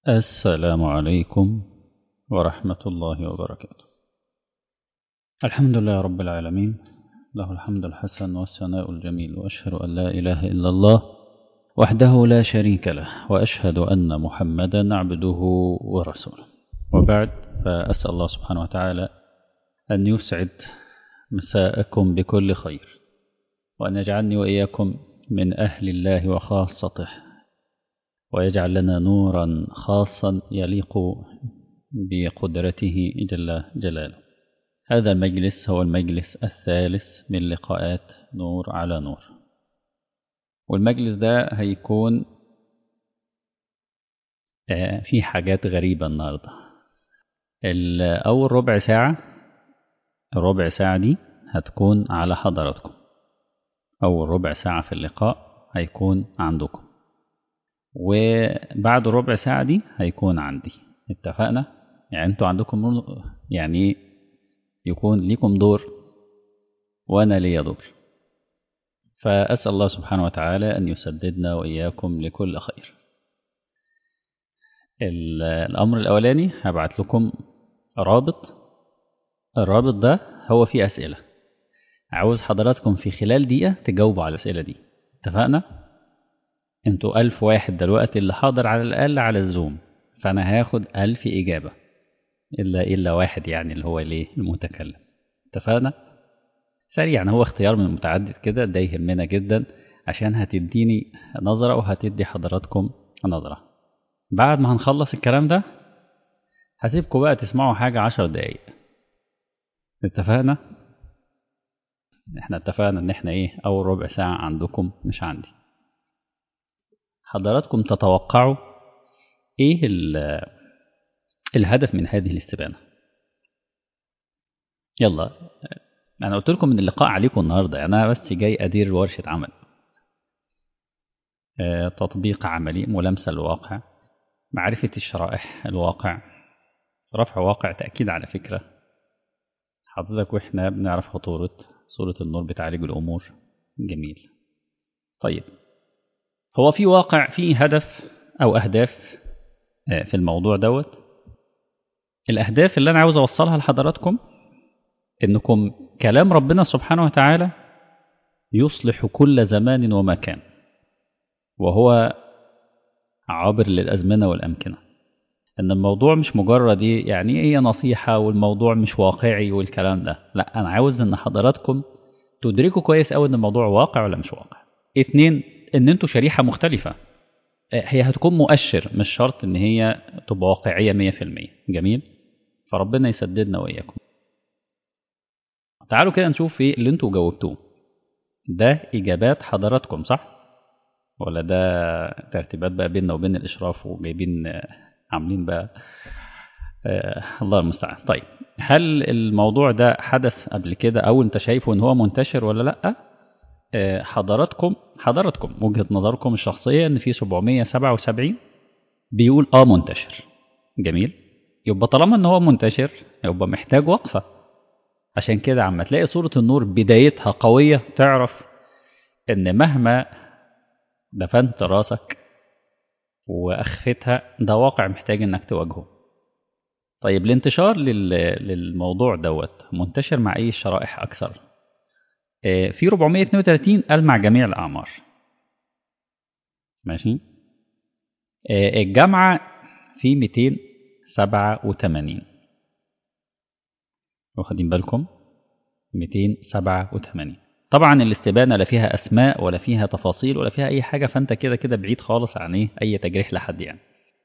السلام عليكم ورحمة الله وبركاته الحمد لله رب العالمين له الحمد الحسن والثناء الجميل وأشهد أن لا إله إلا الله وحده لا شريك له وأشهد أن محمدا عبده ورسوله وبعد فأسأل الله سبحانه وتعالى أن يسعد مساءكم بكل خير وأن يجعلني وإياكم من أهل الله وخاصته ويجعل لنا نورا خاصا يليق بقدرته جل جلاله هذا المجلس هو المجلس الثالث من لقاءات نور على نور والمجلس ده هيكون في حاجات غريبة النهاردة أول ربع ساعة الربع ساعة دي هتكون على حضراتكم أول ربع ساعة في اللقاء هيكون عندكم وبعد ربع ساعة دي هيكون عندي اتفقنا يعني انتوا عندكم يعني يكون ليكم دور وانا لي دور فأسأل الله سبحانه وتعالى أن يسددنا وإياكم لكل خير الأمر الأولاني هبعت لكم رابط الرابط ده هو فيه أسئلة عاوز حضراتكم في خلال دقيقة تجاوبوا على الأسئلة دي اتفقنا؟ انتوا ألف واحد دلوقتي اللي حاضر على الأقل على الزوم فأنا هاخد ألف إجابة إلا إلا واحد يعني اللي هو ليه المتكلم اتفقنا؟ سريعا هو اختيار من متعدد كده ده يهمنا جدا عشان هتديني نظرة وهتدي حضراتكم نظرة بعد ما هنخلص الكلام ده هسيبكم بقى تسمعوا حاجة عشر دقايق اتفقنا؟ احنا اتفقنا ان احنا ايه اول ربع ساعة عندكم مش عندي حضراتكم تتوقعوا ايه الهدف من هذه الاستبانة يلا انا قلت لكم ان اللقاء عليكم النهاردة انا بس جاي ادير ورشة عمل آه، تطبيق عملي ملامسة للواقع معرفة الشرائح الواقع رفع واقع تأكيد على فكرة حضرتك واحنا بنعرف خطورة صورة النور بتعالج الأمور جميل طيب هو في واقع في هدف أو أهداف في الموضوع دوت الأهداف اللي أنا عاوز أوصلها لحضراتكم إنكم كلام ربنا سبحانه وتعالى يصلح كل زمان ومكان وهو عابر للأزمنة والأمكنة إن الموضوع مش مجرد يعني هي نصيحة والموضوع مش واقعي والكلام ده لا أنا عاوز إن حضراتكم تدركوا كويس أوي إن الموضوع واقع ولا مش واقع اتنين ان انتوا شريحه مختلفه هي هتكون مؤشر مش شرط ان هي تبقى واقعيه 100% جميل فربنا يسددنا واياكم تعالوا كده نشوف ايه اللي انتوا جاوبتوه ده اجابات حضراتكم صح ولا ده ترتيبات بقى بيننا وبين الاشراف وجايبين عاملين بقى آه الله المستعان طيب هل الموضوع ده حدث قبل كده او انت شايفه ان هو منتشر ولا لا حضراتكم حضراتكم وجهة نظركم الشخصية ان في 777 بيقول اه منتشر جميل يبقى طالما ان هو منتشر يبقى محتاج وقفة عشان كده عما تلاقي صورة النور بدايتها قوية تعرف ان مهما دفنت راسك واخفتها ده واقع محتاج انك تواجهه طيب الانتشار للموضوع دوت منتشر مع اي شرائح اكثر في 432 قال مع جميع الأعمار ماشي الجامعة في 287 واخدين بالكم 287 طبعا الاستبانة لا فيها أسماء ولا فيها تفاصيل ولا فيها أي حاجة فأنت كده كده بعيد خالص عن إيه أي تجريح لحد يعني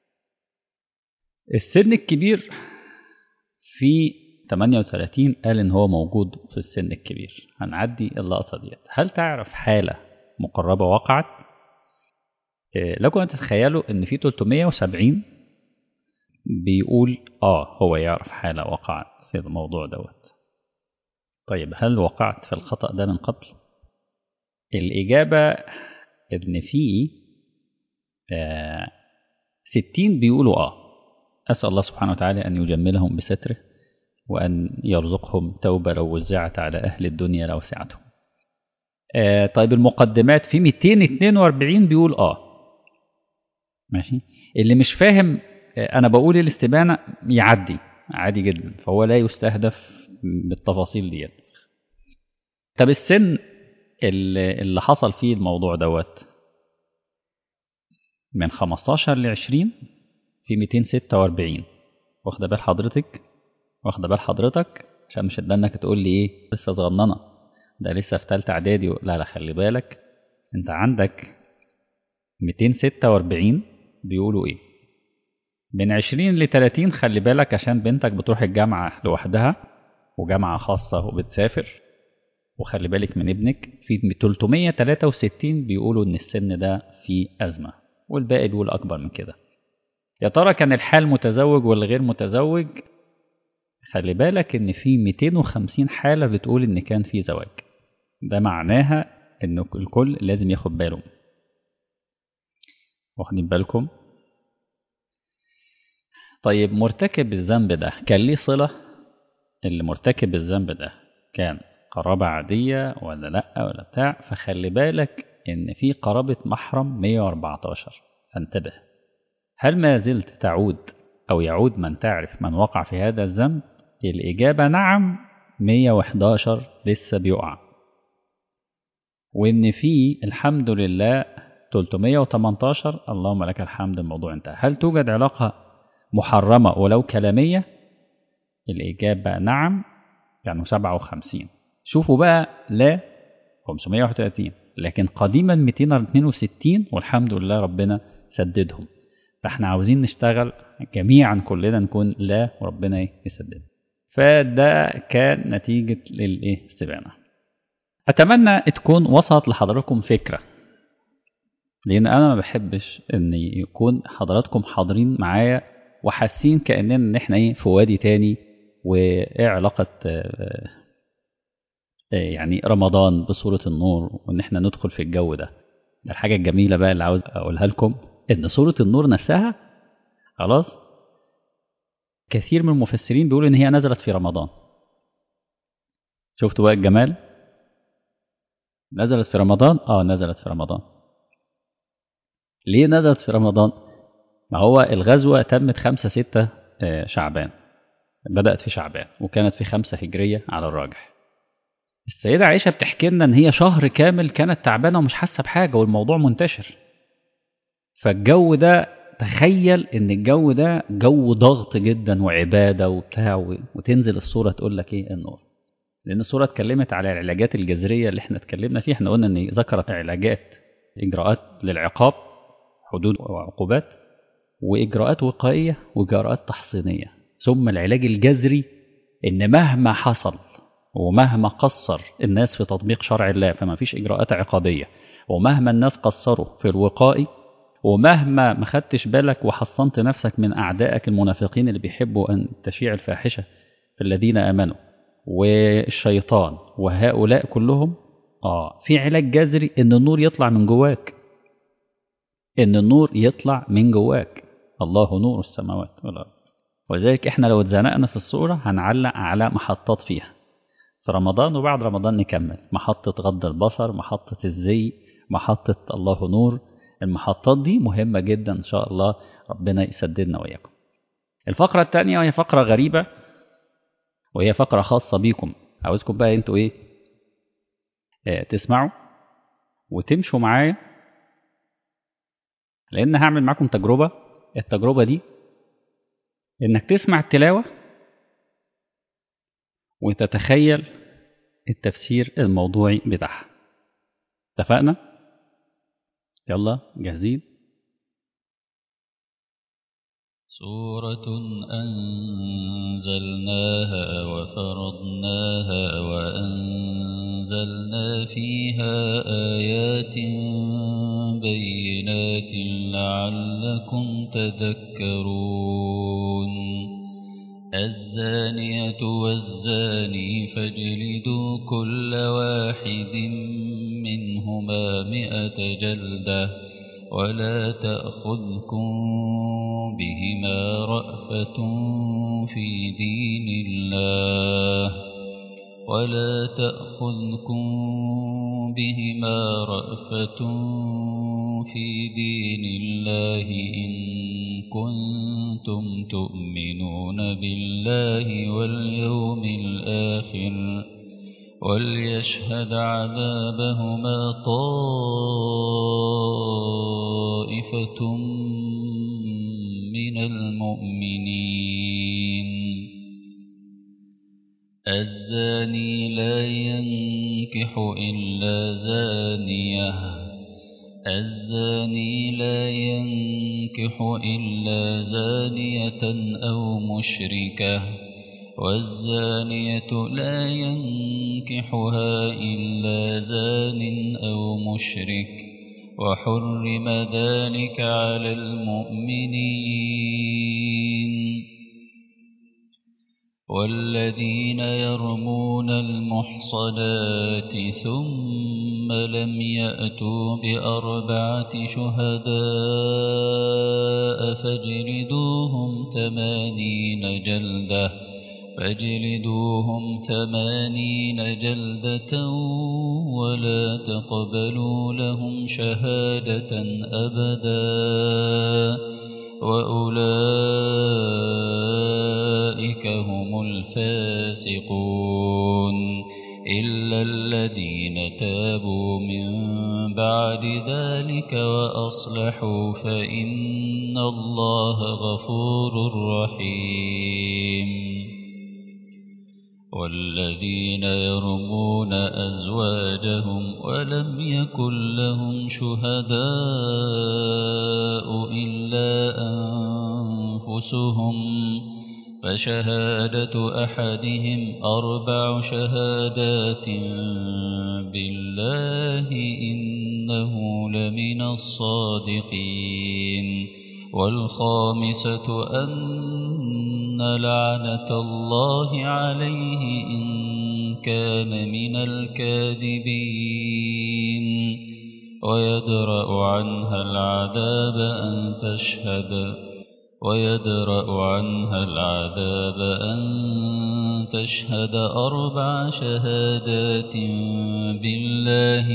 السن الكبير في 38 قال ان هو موجود في السن الكبير هنعدي اللقطه ديت هل تعرف حاله مقربه وقعت إيه لكم ان تتخيلوا ان في 370 بيقول اه هو يعرف حاله وقعت في الموضوع دوت طيب هل وقعت في الخطا ده من قبل الاجابه ان في آه 60 بيقولوا اه اسال الله سبحانه وتعالى ان يجملهم بستره وأن يرزقهم توبة لو وزعت على أهل الدنيا لوسعتهم آه طيب المقدمات في 242 بيقول آه ماشي اللي مش فاهم انا بقول الاستبانه يعدي عادي جدا فهو لا يستهدف بالتفاصيل ديت طب السن اللي, اللي حصل فيه الموضوع دوت من 15 ل 20 في 246 واخده بال حضرتك واخده بال حضرتك عشان مش انك تقول لي ايه لسه صغننه ده لسه في ثالثه اعدادي لا لا خلي بالك انت عندك 246 بيقولوا ايه من 20 ل 30 خلي بالك عشان بنتك بتروح الجامعه لوحدها وجامعه خاصه وبتسافر وخلي بالك من ابنك في 363 بيقولوا ان السن ده فيه ازمه والباقي بيقول اكبر من كده يا ترى كان الحال متزوج ولا غير متزوج خلي بالك ان في 250 حاله بتقول ان كان في زواج ده معناها ان الكل لازم ياخد باله واخدين بالكم طيب مرتكب الذنب ده كان ليه صله اللي مرتكب الذنب ده كان قرابة عادية ولا لأ ولا بتاع فخلي بالك إن في قرابة محرم 114 فانتبه هل ما زلت تعود أو يعود من تعرف من وقع في هذا الذنب الإجابة نعم 111 لسه بيقع وإن في الحمد لله 318 اللهم لك الحمد الموضوع انتهى هل توجد علاقة محرمة ولو كلامية الإجابة نعم كانوا 57 شوفوا بقى لا 531 لكن قديما 262 والحمد لله ربنا سددهم فاحنا عاوزين نشتغل جميعا كلنا نكون لا وربنا يسدد فده كان نتيجة للايه استبانة أتمنى تكون وصلت لحضراتكم فكرة لأن أنا ما بحبش إن يكون حضراتكم حاضرين معايا وحاسين كأننا إن إحنا إيه في وادي تاني وإيه علاقة يعني رمضان بصورة النور وإن إحنا ندخل في الجو ده الحاجة الجميلة بقى اللي عاوز أقولها لكم إن صورة النور نفسها خلاص كثير من المفسرين بيقولوا إن هي نزلت في رمضان شفتوا بقى الجمال نزلت في رمضان آه نزلت في رمضان ليه نزلت في رمضان ما هو الغزوة تمت خمسة ستة شعبان بدأت في شعبان وكانت في خمسة هجرية على الراجح السيدة عائشة بتحكي لنا إن هي شهر كامل كانت تعبانة ومش حاسة بحاجة والموضوع منتشر فالجو ده تخيل إن الجو ده جو ضغط جدا وعبادة وبتاع وتنزل الصورة تقول لك إيه النور لأن الصورة اتكلمت على العلاجات الجذرية اللي احنا اتكلمنا فيها احنا قلنا إن ذكرت علاجات إجراءات للعقاب حدود وعقوبات وإجراءات وقائية وإجراءات تحصينية ثم العلاج الجذري إن مهما حصل ومهما قصر الناس في تطبيق شرع الله فما فيش إجراءات عقابية ومهما الناس قصروا في الوقائي ومهما ما خدتش بالك وحصنت نفسك من أعدائك المنافقين اللي بيحبوا أن تشيع الفاحشة في الذين آمنوا والشيطان وهؤلاء كلهم آه في علاج جذري إن النور يطلع من جواك إن النور يطلع من جواك الله نور السماوات والأرض ولذلك إحنا لو اتزنقنا في الصورة هنعلق على محطات فيها في رمضان وبعد رمضان نكمل محطة غض البصر محطة الزي محطة الله نور المحطات دي مهمة جدا إن شاء الله ربنا يسددنا وإياكم الفقرة الثانية وهي فقرة غريبة وهي فقرة خاصة بيكم عاوزكم بقى انتوا ايه اه تسمعوا وتمشوا معايا لان هعمل معاكم تجربة التجربة دي انك تسمع التلاوة وتتخيل التفسير الموضوعي بتاعها اتفقنا يلا جاهزين سورة أنزلناها وفرضناها وأنزلنا فيها آيات بينات لعلكم تذكرون الزانية والزاني فاجلدوا كل واحد منهما مئة جلدة ولا تأخذكم بهما رأفة في دين الله ولا تأخذكم بهما رأفة في دين الله إن كنتم تؤمنون بالله واليوم الآخر وليشهد عذابهما طائفة من المؤمنين الزاني لا ينكح إلا زانية الزاني لا ينكح إلا زانية أو مشركة والزانية لا ينكحها إلا زان أو مشرك وحرم ذلك على المؤمنين والذين يرمون المحصنات ثم لم يأتوا بأربعة شهداء فاجلدوهم ثمانين جلدة فاجلدوهم ثمانين جلدة ولا تقبلوا لهم شهادة أبدا وأولئك هم الفاسقون إلا الذين تابوا من بعد ذلك وأصلحوا فإن الله غفور رحيم والذين يرمون أزواجهم ولم يكن لهم شهداء إلا أنفسهم فشهادة أحدهم أربع شهادات بالله إنه لمن الصادقين والخامسة أن لعنة الله عليه إن كان من الكاذبين ويدرأ عنها العذاب أن تشهد ويدرأ عنها العذاب أن تشهد أربع شهادات بالله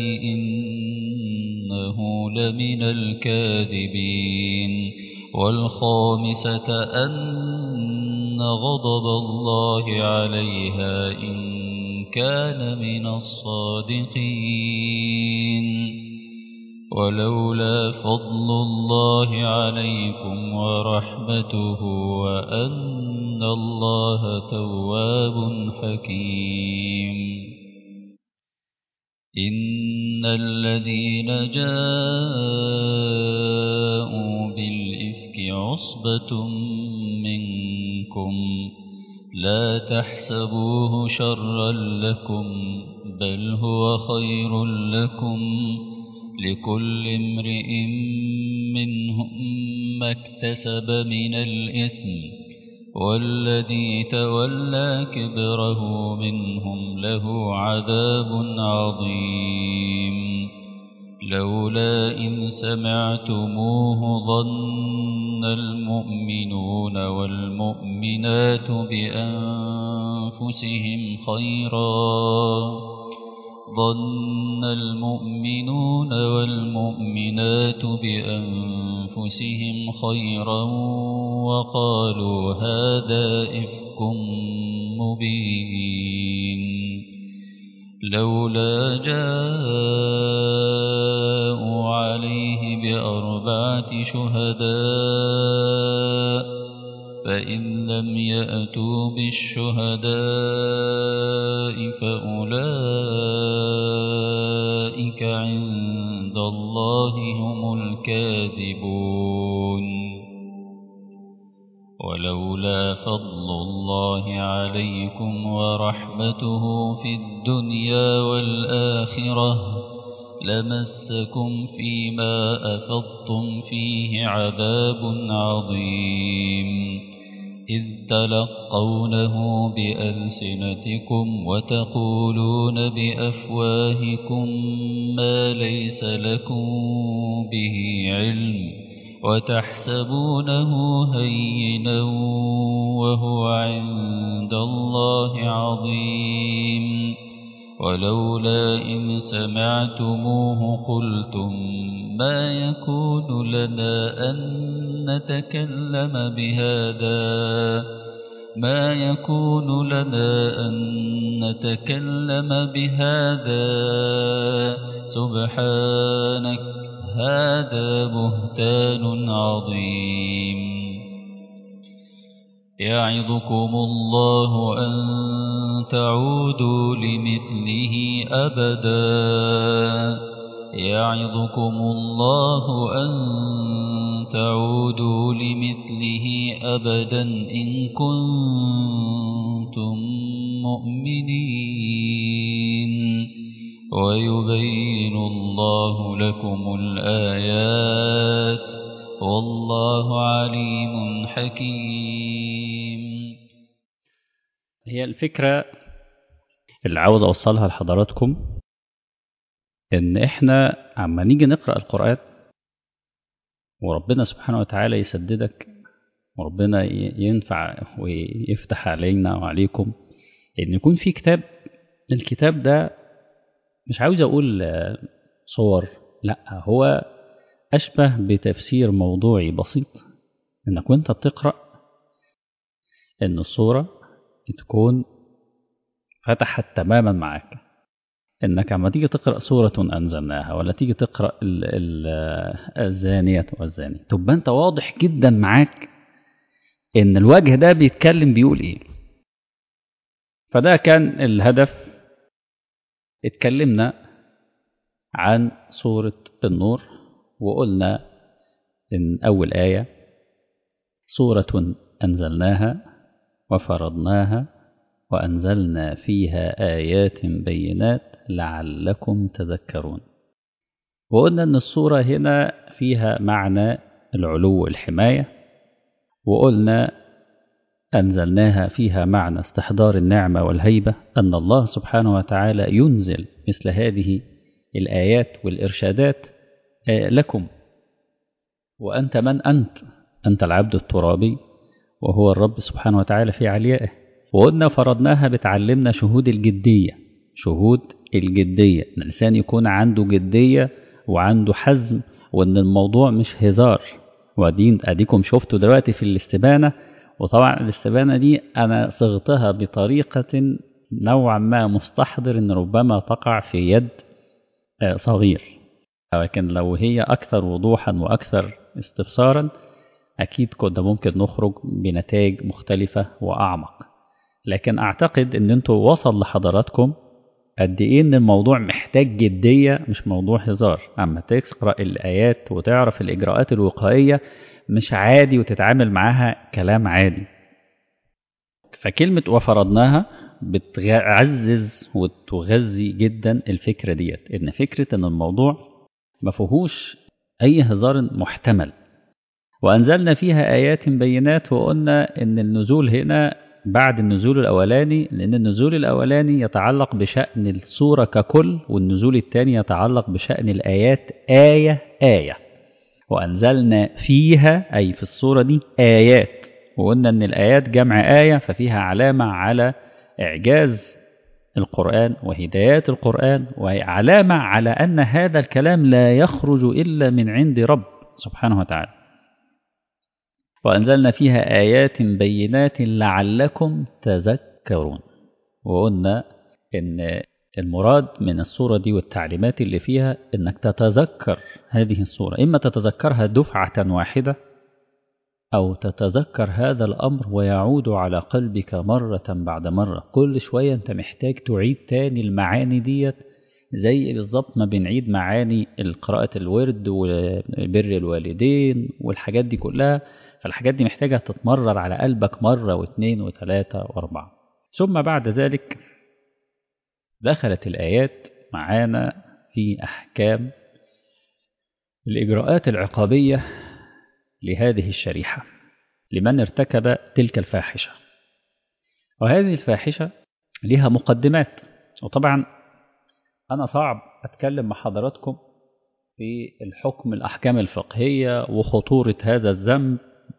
إنه لمن الكاذبين والخامسة أن غضب الله عليها إن كان من الصادقين ولولا فضل الله عليكم ورحمته وأن الله تواب حكيم إن الذين جاءوا بالإفك عصبة منكم لا تحسبوه شرا لكم بل هو خير لكم لكل امرئ منهم ما اكتسب من الإثم والذي تولى كبره منهم له عذاب عظيم لولا إن سمعتموه ظن المؤمنون والمؤمنات بأنفسهم خيرا ظن المؤمنون والمؤمنات بأنفسهم خيرا وقالوا هذا إفك مبين لولا جاءوا عليه بأربعة شهداء فإن لم يأتوا بالشهداء فأولئك عند الله هم الكاذبون ولولا فضل الله عليكم ورحمته في الدنيا والآخرة لمسكم فيما أفضتم فيه عذاب عظيم إذ تلقونه بألسنتكم وتقولون بأفواهكم ما ليس لكم به علم وتحسبونه هينا وهو عند الله عظيم ولولا إن سمعتموه قلتم ما يكون لنا أن نتكلم بهذا ما يكون لنا أن نتكلم بهذا سبحانك هذا بهتان عظيم يعظكم الله أن تعودوا لمثله أبدا يعظكم الله أن تعودوا لمثله أبدا إن كنتم مؤمنين ويبين الله لكم الآيات والله عليم حكيم هي الفكرة اللي عاوز أوصلها لحضراتكم إن إحنا عما نيجي نقرأ القرآن وربنا سبحانه وتعالى يسددك وربنا ينفع ويفتح علينا وعليكم إن يكون في كتاب الكتاب ده مش عاوز أقول صور لا هو أشبه بتفسير موضوعي بسيط إنك وأنت بتقرأ إن الصورة تكون فتحت تماما معاك إنك عما تيجي تقرأ سورة أنزلناها ولا تيجي تقرأ ال ال الزانية والزاني تبقى أنت واضح جدا معاك إن الوجه ده بيتكلم بيقول إيه فده كان الهدف اتكلمنا عن سورة النور وقلنا إن أول آية سورة أنزلناها وفرضناها وأنزلنا فيها آيات بينات لعلكم تذكرون وقلنا أن السورة هنا فيها معنى العلو والحماية وقلنا أنزلناها فيها معنى استحضار النعمة والهيبة أن الله سبحانه وتعالى ينزل مثل هذه الآيات والإرشادات لكم وأنت من أنت أنت العبد الترابي وهو الرب سبحانه وتعالى في عليائه وقلنا فرضناها بتعلمنا شهود الجدية شهود الجدية إن الإنسان يكون عنده جدية وعنده حزم وإن الموضوع مش هزار وادين أديكم شفتوا دلوقتي في الاستبانة وطبعا الاستبانة دي أنا صغتها بطريقة نوعا ما مستحضر إن ربما تقع في يد صغير لكن لو هي أكثر وضوحا وأكثر استفسارا أكيد كنا ممكن نخرج بنتائج مختلفة وأعمق لكن أعتقد أن أنتوا وصل لحضراتكم قد إيه أن الموضوع محتاج جدية مش موضوع هزار أما تقرأ الآيات وتعرف الإجراءات الوقائية مش عادي وتتعامل معاها كلام عادي فكلمة وفرضناها بتعزز وتغذي جدا الفكرة ديت إن فكرة أن الموضوع ما فيهوش أي هزار محتمل وأنزلنا فيها آيات بينات وقلنا إن النزول هنا بعد النزول الأولاني لأن النزول الأولاني يتعلق بشأن السورة ككل والنزول الثاني يتعلق بشأن الآيات آية آية وأنزلنا فيها أي في السورة دي آيات وقلنا إن الآيات جمع آية ففيها علامة على إعجاز القرآن وهدايات القرآن وعلامة على أن هذا الكلام لا يخرج إلا من عند رب سبحانه وتعالى وأنزلنا فيها آيات بينات لعلكم تذكرون وقلنا إن المراد من الصورة دي والتعليمات اللي فيها إنك تتذكر هذه الصورة إما تتذكرها دفعة واحدة أو تتذكر هذا الأمر ويعود على قلبك مرة بعد مرة كل شوية أنت محتاج تعيد تاني المعاني ديت زي بالظبط ما بنعيد معاني قراءة الورد وبر الوالدين والحاجات دي كلها فالحاجات دي محتاجة تتمرر على قلبك مرة واثنين وثلاثة وأربعة ثم بعد ذلك دخلت الآيات معانا في أحكام الإجراءات العقابية لهذه الشريحة لمن ارتكب تلك الفاحشة وهذه الفاحشة لها مقدمات وطبعا أنا صعب أتكلم مع حضراتكم في الحكم الأحكام الفقهية وخطورة هذا الذنب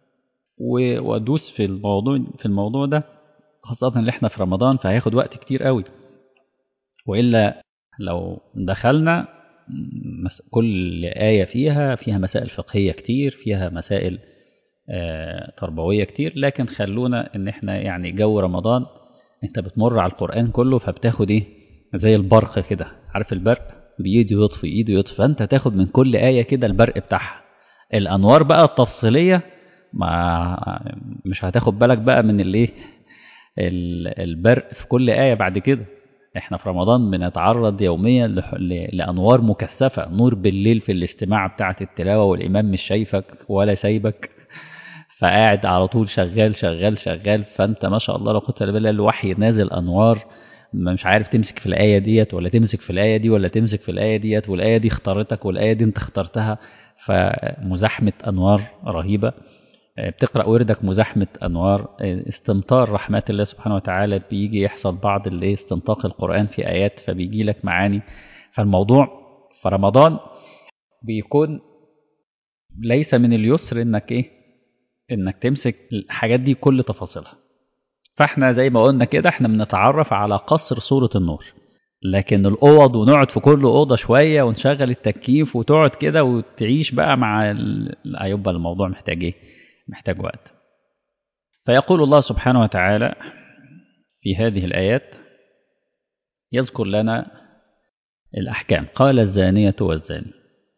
وادوس في الموضوع في الموضوع ده خاصة ان احنا في رمضان فهياخد وقت كتير قوي والا لو دخلنا مس- كل آية فيها فيها مسائل فقهية كتير فيها مسائل آه، تربوية كتير لكن خلونا ان احنا يعني جو رمضان انت بتمر على القرآن كله فبتاخد ايه زي البرق كده عارف البرق بيده يطفي ايده يطفي فانت تاخد من كل آية كده البرق بتاعها الانوار بقى التفصيلية ما مش هتاخد بالك بقى من الايه ال- البرق في كل آية بعد كده احنا في رمضان بنتعرض يوميا لح- ل- لأنوار مكثفة نور بالليل في الاستماع بتاعة التلاوة والإمام مش شايفك ولا سايبك فقاعد على طول شغال شغال شغال فانت ما شاء الله لا قوه الا بالله الوحي نازل انوار ما مش عارف تمسك في الايه ديت ولا تمسك في الايه دي ولا تمسك في الايه ديت والايه دي اختارتك والايه دي انت اخترتها فمزاحمه انوار رهيبه آه، بتقرا وردك مزاحمه انوار آه، استمطار رحمات الله سبحانه وتعالى بيجي يحصل بعض اللي استنطاق القران في ايات فبيجي لك معاني فالموضوع في رمضان بيكون ليس من اليسر انك ايه انك تمسك الحاجات دي كل تفاصيلها فاحنا زي ما قلنا كده احنا بنتعرف على قصر صورة النور لكن الأوض ونقعد في كل أوضة شوية ونشغل التكييف وتقعد كده وتعيش بقى مع ال... لا، يبقى الموضوع محتاج ايه محتاج وقت فيقول الله سبحانه وتعالى في هذه الآيات يذكر لنا الأحكام قال الزانية والزاني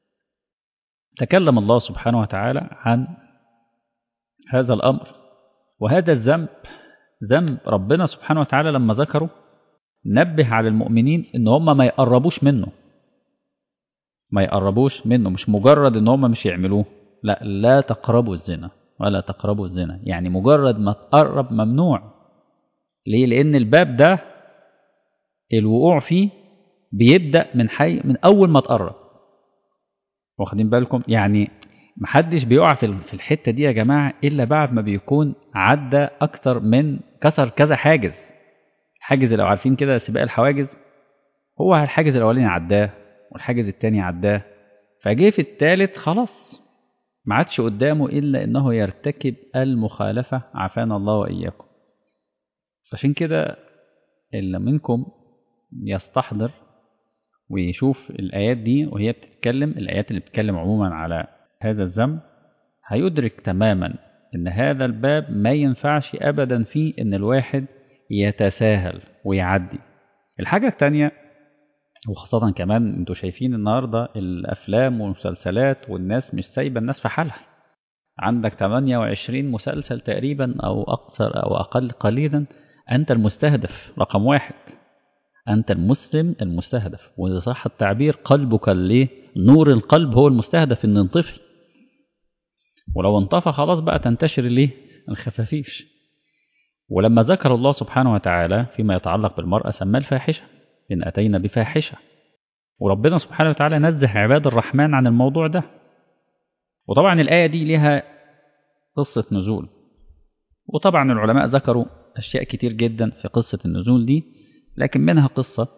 تكلم الله سبحانه وتعالى عن هذا الأمر وهذا الذنب ذنب ربنا سبحانه وتعالى لما ذكره نبه على المؤمنين ان هم ما يقربوش منه ما يقربوش منه مش مجرد ان هم مش يعملوه لا لا تقربوا الزنا ولا تقربوا الزنا يعني مجرد ما تقرب ممنوع ليه لان الباب ده الوقوع فيه بيبدأ من حي من اول ما تقرب واخدين بالكم يعني محدش بيقع في ال- في الحته دي يا جماعه الا بعد ما بيكون عدى اكتر من كسر كذا حاجز حاجز لو عارفين كده سباق الحواجز هو الحاجز الاولاني عداه والحاجز التاني عداه فجه في التالت خلاص ما عادش قدامه الا انه يرتكب المخالفه عافانا الله واياكم عشان كده اللي منكم يستحضر ويشوف الآيات دي وهي بتتكلم الآيات اللي بتتكلم عموما على هذا الذنب هيدرك تماما إن هذا الباب ما ينفعش أبدا فيه إن الواحد يتساهل ويعدي الحاجة التانية وخاصة كمان انتوا شايفين النهاردة الأفلام والمسلسلات والناس مش سايبة الناس في حالها عندك 28 مسلسل تقريبا أو أكثر أو أقل قليلا أنت المستهدف رقم واحد أنت المسلم المستهدف وإذا صح التعبير قلبك ليه نور القلب هو المستهدف إن ينطفي ولو انطفى خلاص بقى تنتشر ليه الخفافيش ولما ذكر الله سبحانه وتعالى فيما يتعلق بالمرأة سماه الفاحشة إن أتينا بفاحشة وربنا سبحانه وتعالى نزه عباد الرحمن عن الموضوع ده وطبعا الآية دي لها قصة نزول وطبعا العلماء ذكروا أشياء كتير جدا في قصة النزول دي لكن منها قصة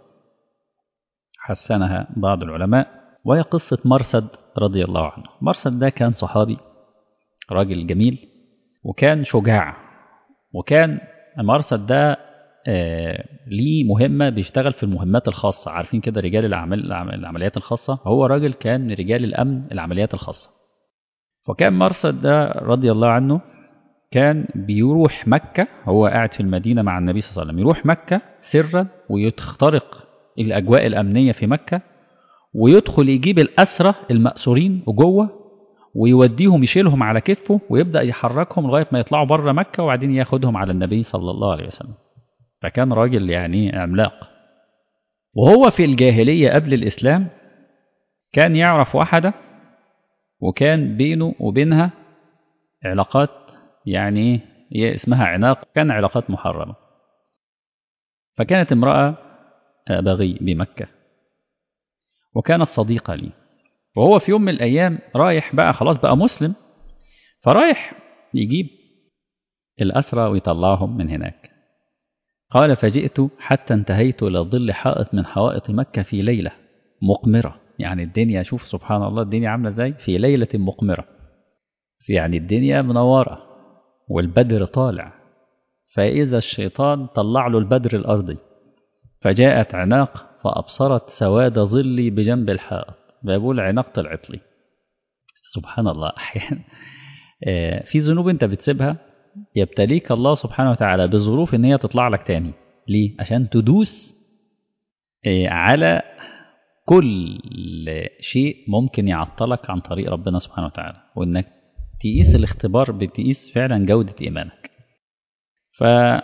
حسنها بعض العلماء وهي قصة مرسد رضي الله عنه مرسد ده كان صحابي راجل جميل وكان شجاع وكان مرسد ده آه ليه مهمة بيشتغل في المهمات الخاصة عارفين كده رجال الأعمال العمليات الخاصة هو راجل كان من رجال الأمن العمليات الخاصة فكان مرسد ده رضي الله عنه كان بيروح مكة هو قاعد في المدينة مع النبي صلى الله عليه وسلم يروح مكة سرا ويخترق الأجواء الأمنية في مكة ويدخل يجيب الأسرة المأسورين وجوه ويوديهم يشيلهم على كتفه ويبدأ يحركهم لغاية ما يطلعوا بره مكة وبعدين ياخدهم على النبي صلى الله عليه وسلم فكان راجل يعني عملاق وهو في الجاهلية قبل الإسلام كان يعرف واحدة وكان بينه وبينها علاقات يعني هي اسمها عناق كان علاقات محرمة فكانت امرأة بغي بمكة وكانت صديقة لي وهو في يوم من الأيام رايح بقى خلاص بقى مسلم فرايح يجيب الأسرى ويطلعهم من هناك قال فجئت حتى انتهيت إلى ظل حائط من حوائط مكة في ليلة مقمرة يعني الدنيا شوف سبحان الله الدنيا عاملة ازاي في ليلة مقمرة يعني الدنيا منورة والبدر طالع فإذا الشيطان طلع له البدر الأرضي فجاءت عناق فأبصرت سواد ظلي بجنب الحائط بقول عناق طلعت لي سبحان الله أحيانا آه، في ذنوب أنت بتسيبها يبتليك الله سبحانه وتعالى بظروف إن هي تطلع لك تاني ليه؟ عشان تدوس آه، على كل شيء ممكن يعطلك عن طريق ربنا سبحانه وتعالى وإنك تقيس الاختبار بتقيس فعلا جودة إيمانك ف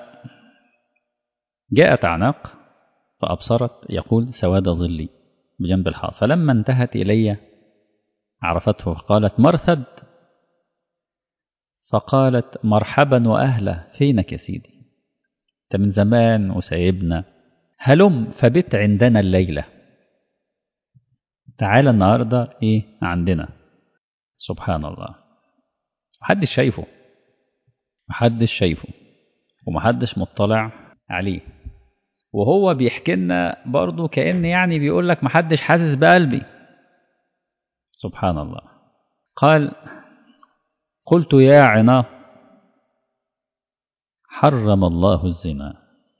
جاءت أعناق فأبصرت يقول سواد ظلي بجنب الحائط فلما انتهت إلي عرفته فقالت مرثد فقالت مرحبا وأهلا فينك يا سيدي أنت من زمان وسايبنا هلم فبت عندنا الليلة تعالى النهاردة إيه عندنا سبحان الله محدش شايفه محدش شايفه ومحدش مطلع عليه وهو بيحكي لنا برضه كأن يعني بيقول لك محدش حاسس بقلبي سبحان الله قال قلت يا عنا حرم الله الزنا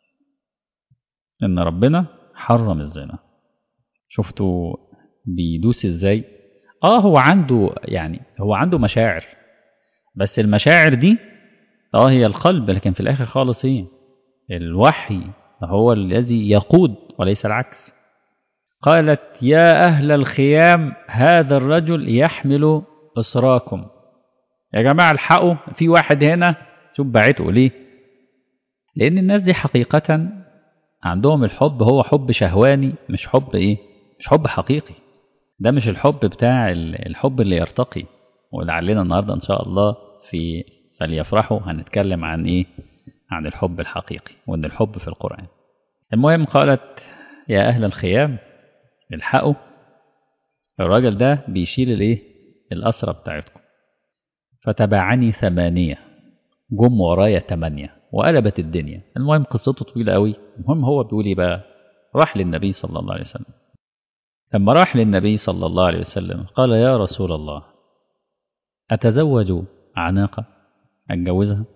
إن ربنا حرم الزنا شفتوا بيدوس ازاي اه هو عنده يعني هو عنده مشاعر بس المشاعر دي اه هي القلب لكن في الاخر خالص ايه الوحي هو الذي يقود وليس العكس قالت يا أهل الخيام هذا الرجل يحمل إسراكم يا جماعة الحقوا في واحد هنا شوف بعته ليه لأن الناس دي حقيقة عندهم الحب هو حب شهواني مش حب إيه مش حب حقيقي ده مش الحب بتاع الحب اللي يرتقي ولعلنا النهاردة إن شاء الله في فليفرحوا هنتكلم عن إيه عن الحب الحقيقي وأن الحب في القرآن المهم قالت يا أهل الخيام الحقوا الراجل ده بيشيل الايه الأسرة بتاعتكم فتبعني ثمانية جم ورايا تمانية وقلبت الدنيا المهم قصته طويلة قوي المهم هو بيقول ايه بقى راح للنبي صلى الله عليه وسلم لما راح للنبي صلى الله عليه وسلم قال يا رسول الله أتزوج عناقة أتجوزها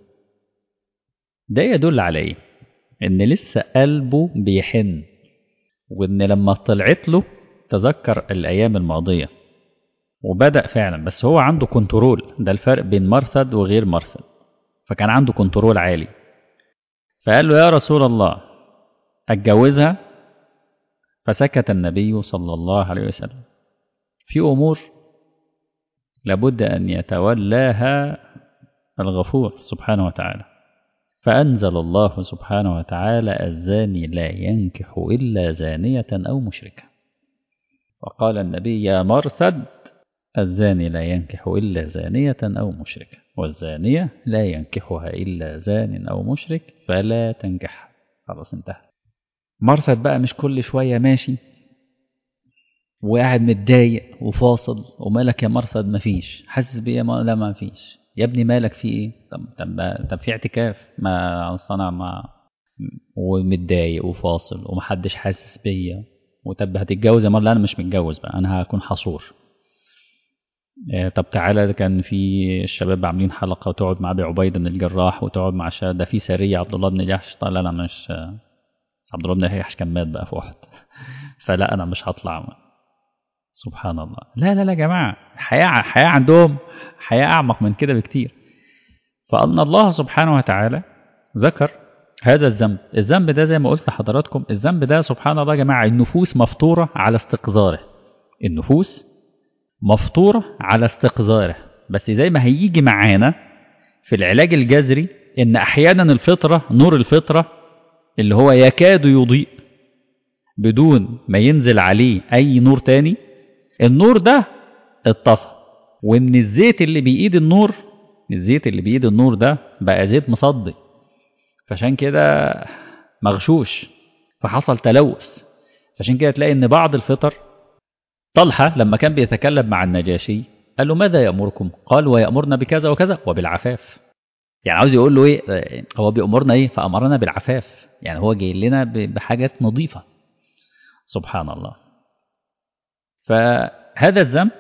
ده يدل على ايه ان لسه قلبه بيحن وان لما طلعت له تذكر الايام الماضيه وبدا فعلا بس هو عنده كنترول ده الفرق بين مرثد وغير مرثد فكان عنده كنترول عالي فقال له يا رسول الله اتجوزها فسكت النبي صلى الله عليه وسلم في امور لابد ان يتولاها الغفور سبحانه وتعالى فأنزل الله سبحانه وتعالى الزاني لا ينكح إلا زانية أو مشركة وقال النبي يا مرثد الزاني لا ينكح إلا زانية أو مشركة والزانية لا ينكحها إلا زان أو مشرك فلا تنكحها خلاص انتهى مرثد بقى مش كل شوية ماشي وقاعد متضايق وفاصل ومالك يا مرثد مفيش حاسس بيه لا ما فيش يا ابني مالك في ايه طب طب طب في اعتكاف ما انا ما ومتضايق وفاصل ومحدش حاسس بيا وطب هتتجوز يا مره لا انا مش متجوز بقى انا هكون حصور إيه طب تعالى ده كان في الشباب عاملين حلقه وتقعد مع ابي عبيده بن الجراح وتقعد مع شا ده في سريه عبد الله بن جحش طيب لا انا مش عبد الله بن جحش كان مات بقى في احد فلا انا مش هطلع سبحان الله لا لا لا يا جماعه حياه حياه عندهم حياة أعمق من كده بكتير فأن الله سبحانه وتعالى ذكر هذا الذنب الذنب ده زي ما قلت لحضراتكم الذنب ده سبحان الله يا جماعة النفوس مفطورة على استقذاره النفوس مفطورة على استقذاره بس زي ما هيجي معانا في العلاج الجذري ان احيانا الفطرة نور الفطرة اللي هو يكاد يضيء بدون ما ينزل عليه اي نور تاني النور ده اتطفى وان الزيت اللي بيقيد النور الزيت اللي بيقيد النور ده بقى زيت مصدي فعشان كده مغشوش فحصل تلوث عشان كده تلاقي ان بعض الفطر طلحة لما كان بيتكلم مع النجاشي قال له ماذا يأمركم قال ويأمرنا بكذا وكذا وبالعفاف يعني عاوز يقول له ايه هو بيأمرنا ايه فأمرنا بالعفاف يعني هو جاي لنا بحاجات نظيفة سبحان الله فهذا الذنب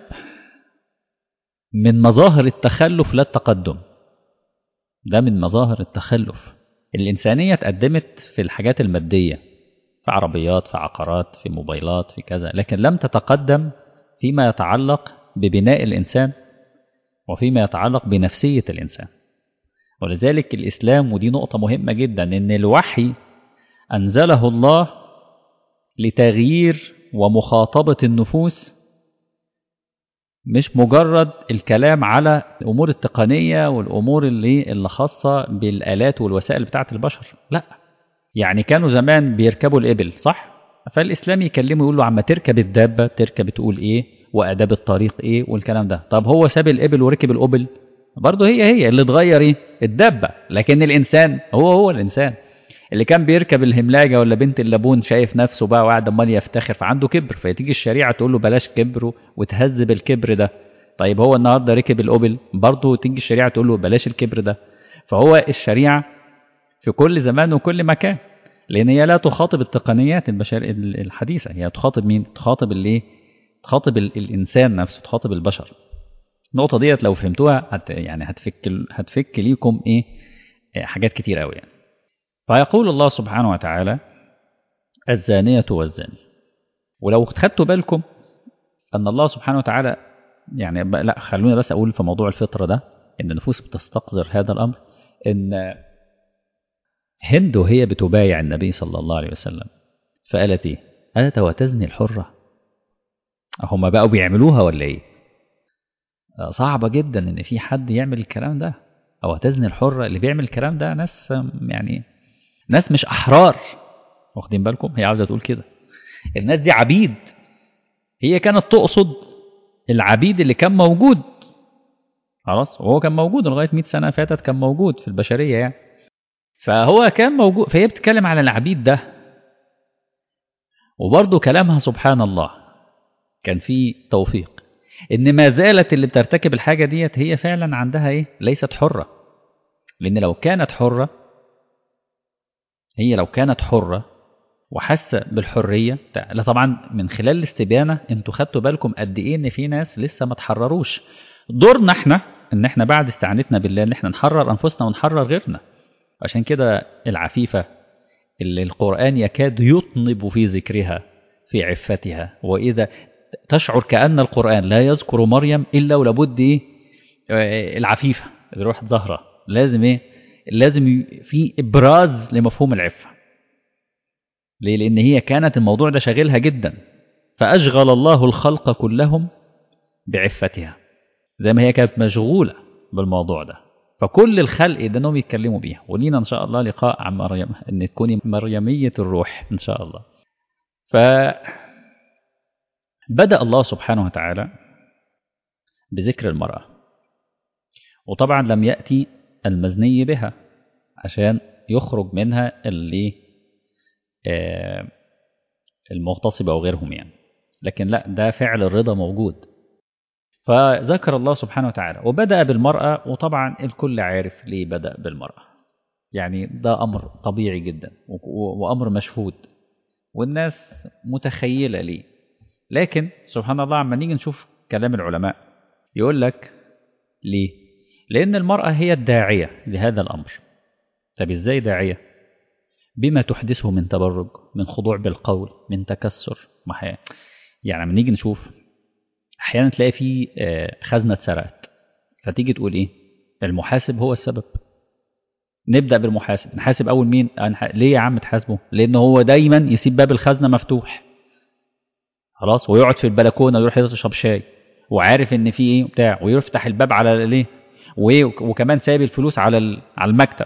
من مظاهر التخلف لا التقدم ده من مظاهر التخلف الإنسانية اتقدمت في الحاجات المادية في عربيات في عقارات في موبايلات في كذا لكن لم تتقدم فيما يتعلق ببناء الإنسان وفيما يتعلق بنفسية الإنسان ولذلك الإسلام ودي نقطة مهمة جدا إن الوحي أنزله الله لتغيير ومخاطبة النفوس مش مجرد الكلام على الأمور التقنية والأمور اللي, اللي خاصة بالآلات والوسائل بتاعة البشر لا يعني كانوا زمان بيركبوا الإبل صح؟ فالإسلام يكلمه يقول له عما تركب الدابة تركب تقول إيه وآداب الطريق إيه والكلام ده طب هو ساب الإبل وركب الأبل برضه هي هي اللي اتغير إيه الدابة لكن الإنسان هو هو الإنسان اللي كان بيركب الهملاجة ولا بنت اللبون شايف نفسه بقى وقاعد امال يفتخر فعنده كبر فتيجي الشريعة تقول له بلاش كبر وتهذب الكبر ده طيب هو النهارده ركب الأوبل برضه تيجي الشريعة تقول له بلاش الكبر ده فهو الشريعة في كل زمان وكل مكان لأن هي لا تخاطب التقنيات البشر الحديثة هي تخاطب مين؟ تخاطب الايه؟ تخاطب الإنسان نفسه تخاطب البشر النقطة ديت لو فهمتوها هت يعني هتفك هتفك ليكم ايه حاجات كتير قوي يعني فيقول الله سبحانه وتعالى الزانية والزاني ولو خدتوا بالكم أن الله سبحانه وتعالى يعني لا خلونا بس أقول في موضوع الفطرة ده إن النفوس بتستقذر هذا الأمر إن هند وهي بتبايع النبي صلى الله عليه وسلم فقالت إيه؟ قالت وتزني الحرة هما بقوا بيعملوها ولا إيه؟ صعبة جدا إن في حد يعمل الكلام ده أو تزني الحرة اللي بيعمل الكلام ده ناس يعني ناس مش أحرار واخدين بالكم هي عاوزة تقول كده الناس دي عبيد هي كانت تقصد العبيد اللي كان موجود خلاص وهو كان موجود لغاية 100 سنة فاتت كان موجود في البشرية يعني فهو كان موجود فهي بتتكلم على العبيد ده وبرضه كلامها سبحان الله كان فيه توفيق ان ما زالت اللي بترتكب الحاجة ديت هي فعلا عندها ايه ليست حرة لان لو كانت حرة هي لو كانت حرة وحاسة بالحرية لا طبعا من خلال الاستبيانة انتوا خدتوا بالكم قد ايه ان في ناس لسه ما تحرروش دورنا احنا ان احنا بعد استعانتنا بالله ان احنا نحرر انفسنا ونحرر غيرنا عشان كده العفيفة اللي القرآن يكاد يطنب في ذكرها في عفتها وإذا تشعر كأن القرآن لا يذكر مريم إلا ولابد إيه العفيفة الروح الزهرة لازم إيه لازم في إبراز لمفهوم العفة ليه لأن هي كانت الموضوع ده شاغلها جدا فأشغل الله الخلق كلهم بعفتها زي ما هي كانت مشغولة بالموضوع ده فكل الخلق ده انهم يتكلموا بيها ولينا ان شاء الله لقاء عن مريم ان تكوني مريمية الروح ان شاء الله ف بدأ الله سبحانه وتعالى بذكر المرأة وطبعا لم يأتي المزني بها عشان يخرج منها اللي آه المغتصب أو غيرهم يعني لكن لا ده فعل الرضا موجود فذكر الله سبحانه وتعالى وبدأ بالمرأة وطبعا الكل عارف ليه بدأ بالمرأة يعني ده أمر طبيعي جدا وأمر مشهود والناس متخيلة ليه لكن سبحان الله عما نيجي نشوف كلام العلماء يقول لك ليه لأن المرأة هي الداعية لهذا الأمر طب إزاي داعية بما تحدثه من تبرج من خضوع بالقول من تكسر محيا يعني لما نيجي نشوف أحيانا تلاقي في خزنة اتسرقت فتيجي تقول إيه المحاسب هو السبب نبدأ بالمحاسب نحاسب أول مين ليه يا عم تحاسبه لأن هو دايما يسيب باب الخزنة مفتوح خلاص ويقعد في البلكونه ويروح يشرب شاي وعارف ان في ايه بتاع ويفتح الباب على الايه وكمان سايب الفلوس على على المكتب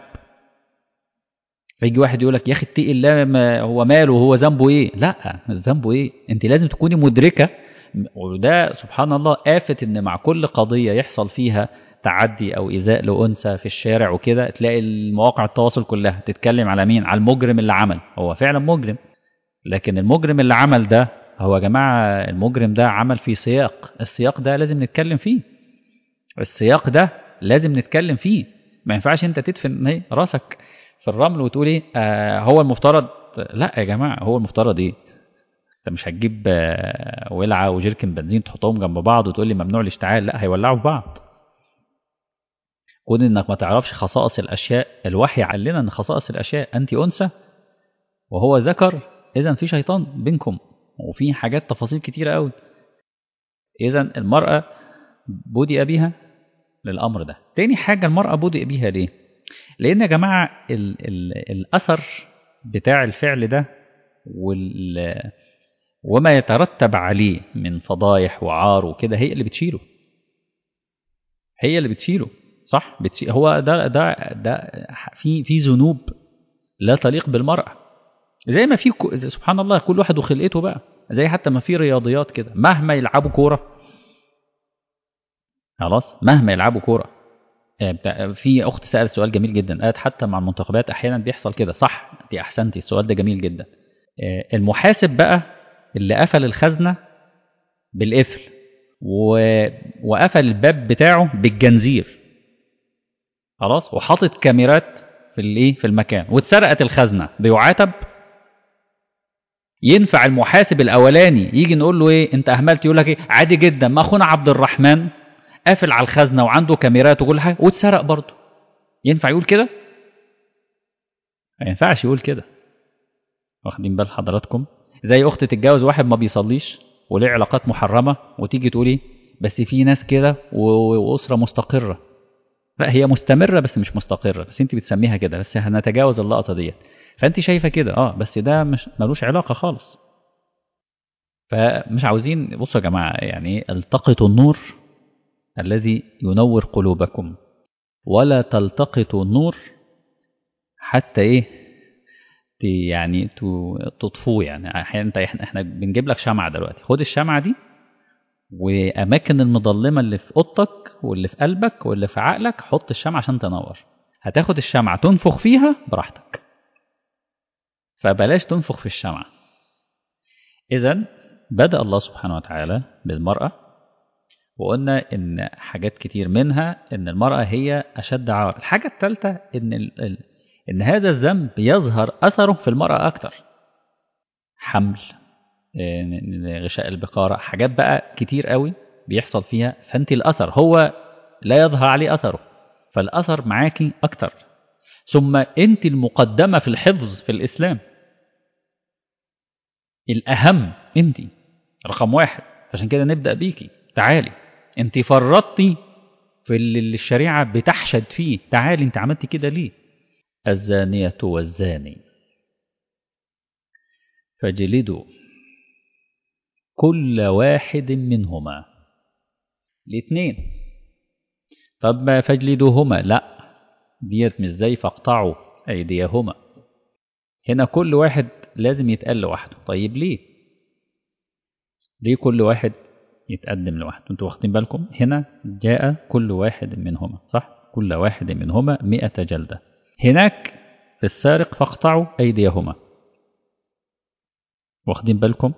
فيجي واحد يقول لك يا اخي اتقي الله ما هو ماله هو ذنبه ايه لا ذنبه ايه انت لازم تكوني مدركه وده سبحان الله آفة ان مع كل قضيه يحصل فيها تعدي او ايذاء لانثى في الشارع وكده تلاقي المواقع التواصل كلها تتكلم على مين على المجرم اللي عمل هو فعلا مجرم لكن المجرم اللي عمل ده هو يا جماعة المجرم ده عمل في سياق السياق ده لازم نتكلم فيه السياق ده لازم نتكلم فيه ما ينفعش انت تدفن راسك في الرمل وتقول ايه آه هو المفترض لا يا جماعة هو المفترض ايه انت مش هتجيب آه ولعة وجيركن بنزين تحطهم جنب بعض وتقول لي ممنوع الاشتعال لا هيولعوا في بعض كون انك ما تعرفش خصائص الاشياء الوحي قال لنا ان خصائص الاشياء انت انثى وهو ذكر اذا في شيطان بينكم وفي حاجات تفاصيل كتيرة قوي إذا المرأة بدأ بها للأمر ده تاني حاجة المرأة بدأ بها ليه لأن يا جماعة ال ال الأثر بتاع الفعل ده وال وما يترتب عليه من فضايح وعار وكده هي اللي بتشيله هي اللي بتشيله صح بتشيل هو ده ده ده في في ذنوب لا تليق بالمرأة زي ما في ك- سبحان الله كل واحد وخلقته بقى زي حتى ما في رياضيات كده مهما يلعبوا كورة خلاص مهما يلعبوا كورة آه، بتاع- في أخت سألت سؤال جميل جدا قالت حتى مع المنتخبات أحيانا بيحصل كده صح دي أحسنتي السؤال ده جميل جدا آه، المحاسب بقى اللي قفل الخزنة بالقفل و... وقفل الباب بتاعه بالجنزير خلاص وحاطط كاميرات في الايه في المكان واتسرقت الخزنه بيعاتب ينفع المحاسب الاولاني يجي نقول له ايه انت اهملت يقول لك ايه عادي جدا ما اخونا عبد الرحمن قافل على الخزنه وعنده كاميرات وكل حاجه واتسرق برضه ينفع يقول كده ما ينفعش يقول كده واخدين بال حضراتكم زي اخت تتجوز واحد ما بيصليش وليه علاقات محرمه وتيجي تقولي بس في ناس كده و- واسره مستقره لا هي مستمره بس مش مستقره بس انت بتسميها كده بس هنتجاوز اللقطه ديت فانت شايفه كده اه بس ده مش ملوش علاقه خالص فمش عاوزين بصوا يا جماعه يعني التقطوا النور الذي ينور قلوبكم ولا تلتقطوا النور حتى ايه ت- يعني ت- تطفوه يعني احيانا انت احنا احنا بنجيب لك شمعه دلوقتي خد الشمعه دي واماكن المظلمه اللي في اوضتك واللي في قلبك واللي في عقلك حط الشمعه عشان تنور هتاخد الشمعه تنفخ فيها براحتك فبلاش تنفخ في الشمعه اذا بدا الله سبحانه وتعالى بالمراه وقلنا ان حاجات كتير منها ان المراه هي اشد عار الحاجه الثالثه ان ال... ال... ان هذا الذنب يظهر اثره في المراه اكتر حمل آه، غشاء البقاره حاجات بقى كتير قوي بيحصل فيها فانت الاثر هو لا يظهر عليه اثره فالاثر معاكي اكتر ثم انت المقدمه في الحفظ في الاسلام الاهم انت رقم واحد عشان كده نبدا بيكي تعالي انت فرطتي في اللي الشريعه بتحشد فيه تعالي انت عملتي كده ليه الزانيه والزاني فاجلدوا كل واحد منهما الاثنين طب ما فاجلدوهما لا ديت مش زي فاقطعوا ايديهما هنا كل واحد لازم يتقال لوحده طيب ليه ليه كل واحد يتقدم لوحده انتوا واخدين بالكم هنا جاء كل واحد منهما صح كل واحد منهما مئة جلدة هناك في السارق فاقطعوا أيديهما واخدين بالكم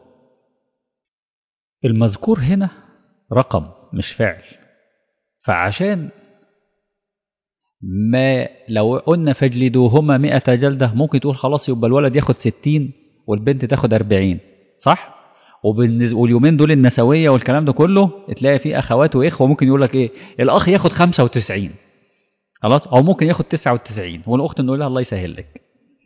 المذكور هنا رقم مش فعل فعشان ما لو قلنا فاجلدوهما مئة جلدة ممكن تقول خلاص يبقى الولد ياخد ستين والبنت تاخد أربعين صح؟ وبالنز- واليومين دول النسوية والكلام ده كله تلاقي فيه أخوات وإخوة ممكن يقول لك إيه الأخ ياخد خمسة وتسعين خلاص أو ممكن ياخد تسعة وتسعين والأخت نقول لها الله يسهل لك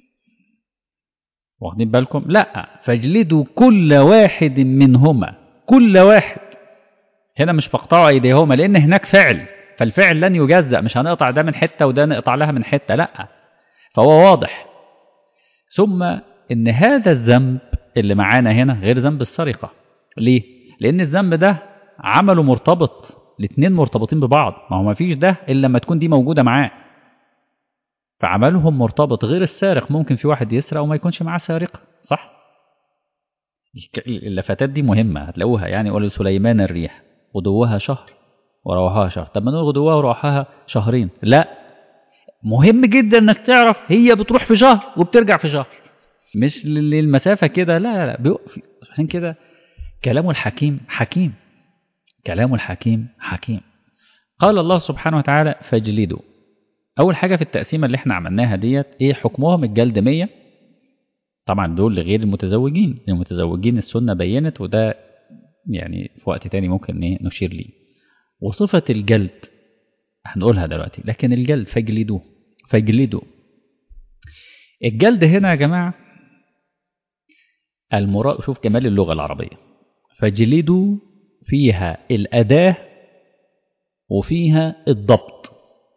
واخدين بالكم لا فاجلدوا كل واحد منهما كل واحد هنا مش فاقطعوا ايديهما لان هناك فعل فالفعل لن يجزأ مش هنقطع ده من حته وده نقطع لها من حته لا فهو واضح ثم ان هذا الذنب اللي معانا هنا غير ذنب السرقه ليه لان الذنب ده عمله مرتبط الاثنين مرتبطين ببعض ما هو ما فيش ده الا لما تكون دي موجوده معاه فعملهم مرتبط غير السارق ممكن في واحد يسرق وما يكونش معاه سارقه صح الك- اللفتات دي مهمه هتلاقوها يعني يقول سليمان الريح غدوها شهر ورواحها شهر طب ما نقول غدوها ورواحها شهرين لا مهم جدا انك تعرف هي بتروح في شهر وبترجع في شهر مش لل- للمسافه كده لا لا لا بيقف عشان كده كلام الحكيم حكيم كلام الحكيم حكيم قال الله سبحانه وتعالى فاجلدوا اول حاجه في التقسيمه اللي احنا عملناها ديت ايه حكمهم الجلد 100 طبعا دول لغير المتزوجين المتزوجين السنه بينت وده يعني في وقت تاني ممكن ايه نشير ليه وصفه الجلد هنقولها دلوقتي لكن الجلد فاجلدوه فاجلدوا الجلد هنا يا جماعه المراد شوف جمال اللغه العربيه فاجلدوا فيها الأداة وفيها الضبط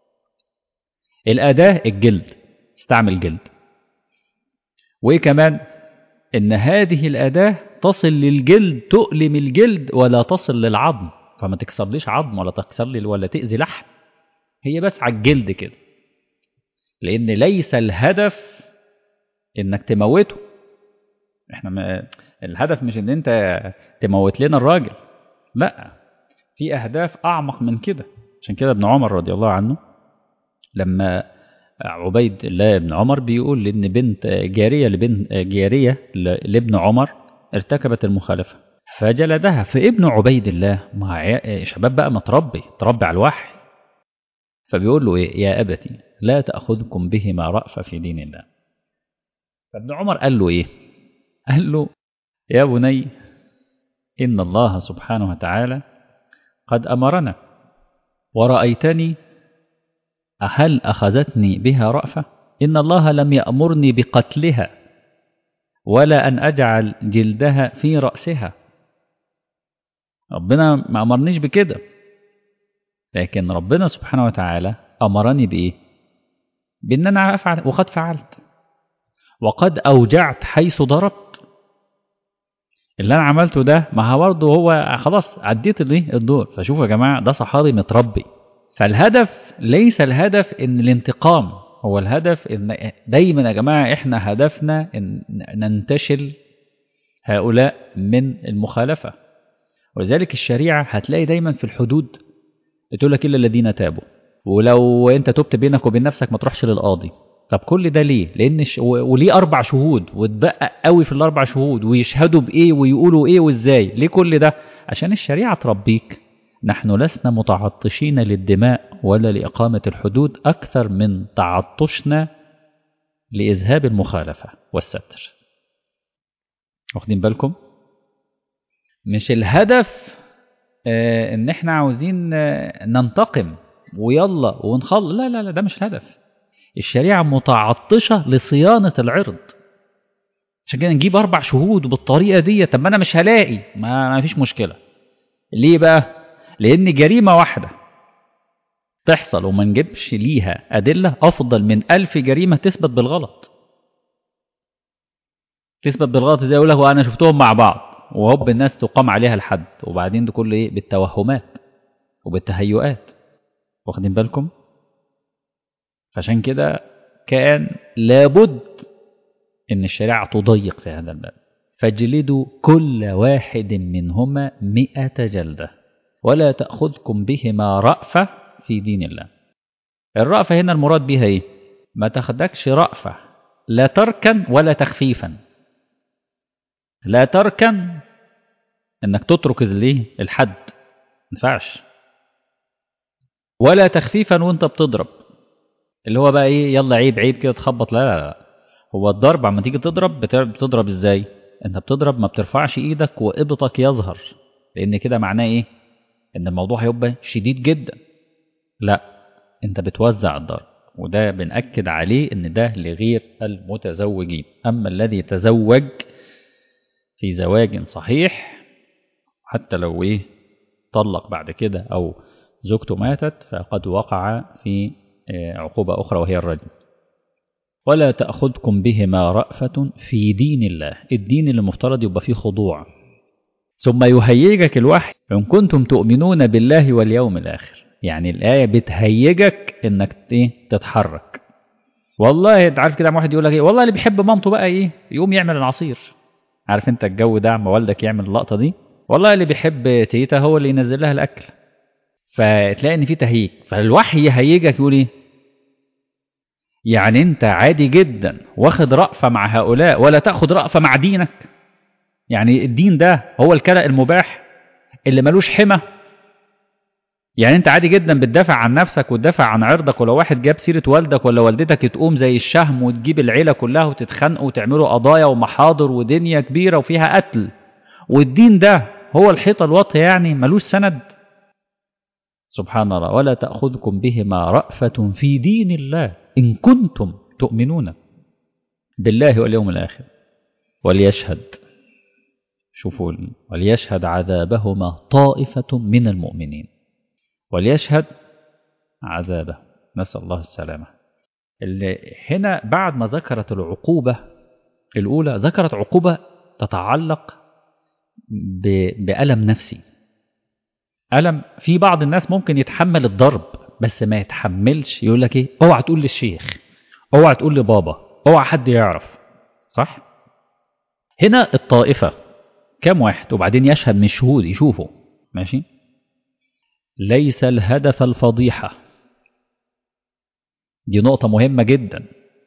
الأداة الجلد استعمل جلد وإيه كمان إن هذه الأداة تصل للجلد تؤلم الجلد ولا تصل للعظم فما تكسرليش عظم ولا تكسر لي ولا تأذي لحم هي بس على الجلد كده لأن ليس الهدف إنك تموته احنا ما الهدف مش ان انت تموت لنا الراجل لا في اهداف اعمق من كده عشان كده ابن عمر رضي الله عنه لما عبيد الله بن عمر بيقول ان بنت جاريه لبنت جاريه لابن عمر ارتكبت المخالفه فجلدها فابن عبيد الله مع شباب بقى متربي تربي على الوحي فبيقول له ايه يا ابتي لا تاخذكم بهما رأفه في دين الله فابن عمر قال له ايه قال له يا بني إن الله سبحانه وتعالى قد أمرنا ورأيتني هل أخذتني بها رأفة إن الله لم يأمرني بقتلها ولا أن أجعل جلدها في رأسها ربنا ما أمرنيش بكده لكن ربنا سبحانه وتعالى أمرني بإيه بأن أنا أفعل وقد فعلت وقد أوجعت حيث ضربت اللي أنا عملته ده ما هو برضه هو خلاص عديت الايه الدور فشوفوا يا جماعة ده صحابي متربي فالهدف ليس الهدف إن الانتقام هو الهدف إن دايما يا جماعة إحنا هدفنا إن ننتشل هؤلاء من المخالفة ولذلك الشريعة هتلاقي دايما في الحدود تقول لك إلا الذين تابوا ولو أنت تبت بينك وبين نفسك ما تروحش للقاضي طب كل ده ليه؟ لأن ش... وليه أربع شهود وتدقق قوي في الأربع شهود ويشهدوا بإيه ويقولوا إيه وإزاي؟ ليه كل ده؟ عشان الشريعة تربيك نحن لسنا متعطشين للدماء ولا لإقامة الحدود أكثر من تعطشنا لإذهاب المخالفة والستر. واخدين بالكم؟ مش الهدف آه إن إحنا عاوزين آه ننتقم ويلا ونخلص لا لا لا ده مش الهدف. الشريعة متعطشة لصيانة العرض عشان كده نجيب أربع شهود بالطريقة دي طب ما أنا مش هلاقي ما, ما فيش مشكلة ليه بقى؟ لأن جريمة واحدة تحصل وما نجيبش ليها أدلة أفضل من ألف جريمة تثبت بالغلط تثبت بالغلط زي يقول لك وأنا شفتهم مع بعض وهوب الناس تقام عليها الحد وبعدين ده كله إيه بالتوهمات وبالتهيؤات واخدين بالكم؟ فعشان كده كان لابد ان الشريعة تضيق في هذا الباب فاجلدوا كل واحد منهما مئة جلدة ولا تأخذكم بهما رأفة في دين الله الرأفة هنا المراد بها ايه ما تاخدكش رأفة لا تركا ولا تخفيفا لا تركا انك تترك الايه الحد ما ينفعش ولا تخفيفا وانت بتضرب اللي هو بقى ايه يلا عيب عيب كده تخبط لا لا لا هو الضرب عما تيجي تضرب بتضرب ازاي انت بتضرب ما بترفعش ايدك وابطك يظهر لان كده معناه ايه ان الموضوع هيبقى شديد جدا لا انت بتوزع الضرب وده بنأكد عليه ان ده لغير المتزوجين اما الذي يتزوج في زواج صحيح حتى لو ايه طلق بعد كده او زوجته ماتت فقد وقع في عقوبة أخرى وهي الرجم ولا تأخذكم بهما رأفة في دين الله الدين اللي مفترض يبقى فيه خضوع ثم يهيجك الوحي إن كنتم تؤمنون بالله واليوم الآخر يعني الآية بتهيجك إنك تتحرك والله انت عارف كده واحد يقول لك ايه والله اللي بيحب مامته بقى ايه يقوم يعمل العصير عارف انت الجو ده عم والدك يعمل اللقطه دي والله اللي بيحب تيتا هو اللي ينزل لها الاكل فتلاقي ان في تهيج فالوحي يهيجك يقول ايه يعني انت عادي جدا واخد رأفة مع هؤلاء ولا تاخد رأفة مع دينك يعني الدين ده هو الكلأ المباح اللي ملوش حمى يعني انت عادي جدا بتدافع عن نفسك وتدافع عن عرضك ولو واحد جاب سيرة والدك ولا والدتك تقوم زي الشهم وتجيب العيلة كلها وتتخانقوا وتعملوا قضايا ومحاضر ودنيا كبيرة وفيها قتل والدين ده هو الحيطة الواطية يعني ملوش سند سبحان الله ولا تأخذكم بهما رأفة في دين الله إن كنتم تؤمنون بالله واليوم الآخر وليشهد شوفوا وليشهد عذابهما طائفة من المؤمنين وليشهد عذابه نسأل الله السلامة اللي هنا بعد ما ذكرت العقوبة الأولى ذكرت عقوبة تتعلق بألم نفسي ألم في بعض الناس ممكن يتحمل الضرب بس ما يتحملش يقول لك ايه اوعى تقول للشيخ اوعى تقول لبابا اوعى حد يعرف صح هنا الطائفة كم واحد وبعدين يشهد من شهود يشوفوا ماشي ليس الهدف الفضيحة دي نقطة مهمة جدا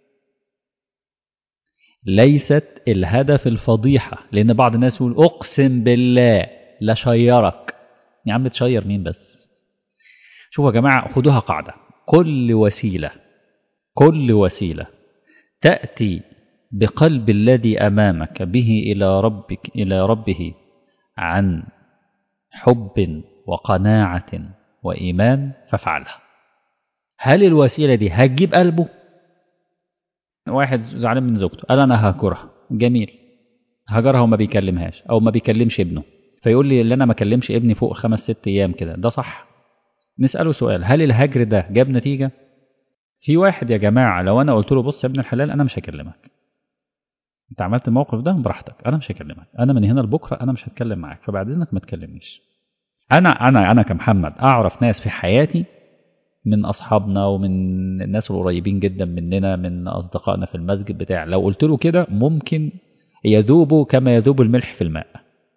ليست الهدف الفضيحة لأن بعض الناس يقول أقسم بالله لا شيرك يا عم تشير مين بس شوفوا يا جماعة خدوها قاعدة كل وسيلة كل وسيلة تأتي بقلب الذي أمامك به إلى ربك إلى ربه عن حب وقناعة وإيمان فافعلها هل الوسيلة دي هتجيب قلبه واحد زعلان من زوجته قال أنا هاجرها جميل هجرها وما بيكلمهاش أو ما بيكلمش ابنه فيقول لي اللي أنا ما كلمش ابني فوق خمس ست أيام كده ده صح نسأله سؤال هل الهجر ده جاب نتيجة في واحد يا جماعة لو أنا قلت له بص يا ابن الحلال أنا مش هكلمك أنت عملت الموقف ده براحتك أنا مش هكلمك أنا من هنا لبكرة أنا مش هتكلم معاك فبعد إذنك ما تكلمنيش أنا أنا أنا كمحمد أعرف ناس في حياتي من أصحابنا ومن الناس القريبين جدا مننا من أصدقائنا في المسجد بتاع لو قلت له كده ممكن يذوب كما يذوب الملح في الماء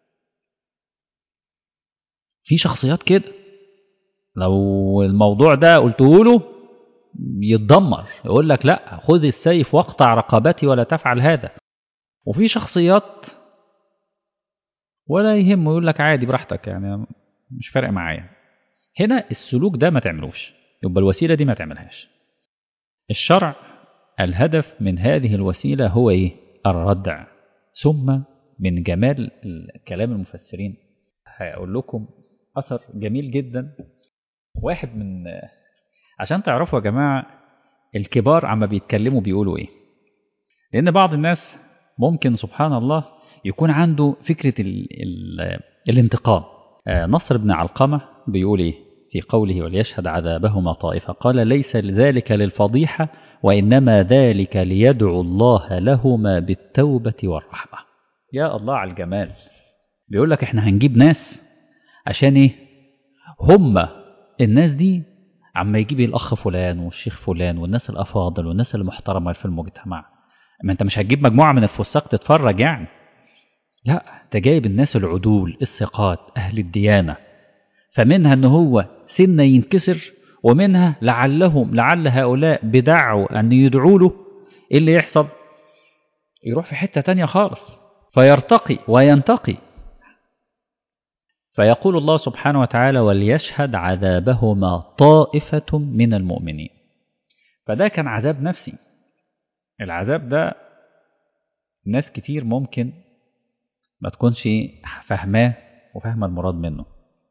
في شخصيات كده لو الموضوع ده قلته له يتدمر يقول لك لا خذ السيف واقطع رقبتي ولا تفعل هذا وفي شخصيات ولا يهمه يقول لك عادي براحتك يعني مش فارق معايا هنا السلوك ده ما تعملوش يبقى الوسيلة دي ما تعملهاش الشرع الهدف من هذه الوسيلة هو إيه؟ الردع ثم من جمال كلام المفسرين هقول لكم أثر جميل جدا واحد من عشان تعرفوا يا جماعة الكبار عما بيتكلموا بيقولوا إيه لأن بعض الناس ممكن سبحان الله يكون عنده فكرة ال ال الانتقام نصر بن علقمة بيقول إيه في قوله وليشهد عذابهما طائفة قال ليس ذلك للفضيحة وإنما ذلك ليدعو الله لهما بالتوبة والرحمة يا الله على الجمال بيقول لك احنا هنجيب ناس عشان ايه هم الناس دي عما يجيب الأخ فلان والشيخ فلان والناس الأفاضل والناس المحترمة في المجتمع ما انت مش هتجيب مجموعة من الفساق تتفرج يعني لا انت جايب الناس العدول الثقات أهل الديانة فمنها ان هو سنة ينكسر ومنها لعلهم لعل هؤلاء بدعوا أن يدعوا له إيه اللي يحصل يروح في حتة تانية خالص فيرتقي وينتقي فيقول الله سبحانه وتعالى وليشهد عذابهما طائفة من المؤمنين فده كان عذاب نفسي العذاب ده ناس كتير ممكن ما تكونش فاهماه وفاهمة المراد منه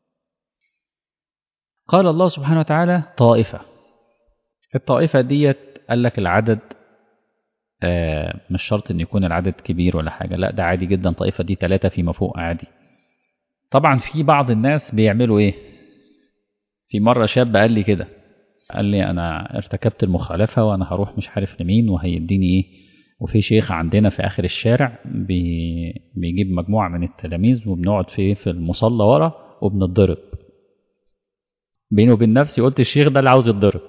قال الله سبحانه وتعالى طائفة الطائفة ديت قال لك العدد آه مش شرط ان يكون العدد كبير ولا حاجة لا ده عادي جدا طائفة دي ثلاثة فيما فوق عادي طبعا في بعض الناس بيعملوا ايه في مرة شاب قال لي كده قال لي انا ارتكبت المخالفة وانا هروح مش عارف لمين وهيديني ايه وفي شيخ عندنا في اخر الشارع بي بيجيب مجموعة من التلاميذ وبنقعد في في المصلى ورا وبنتضرب بيني وبين نفسي قلت الشيخ ده اللي عاوز يتضرب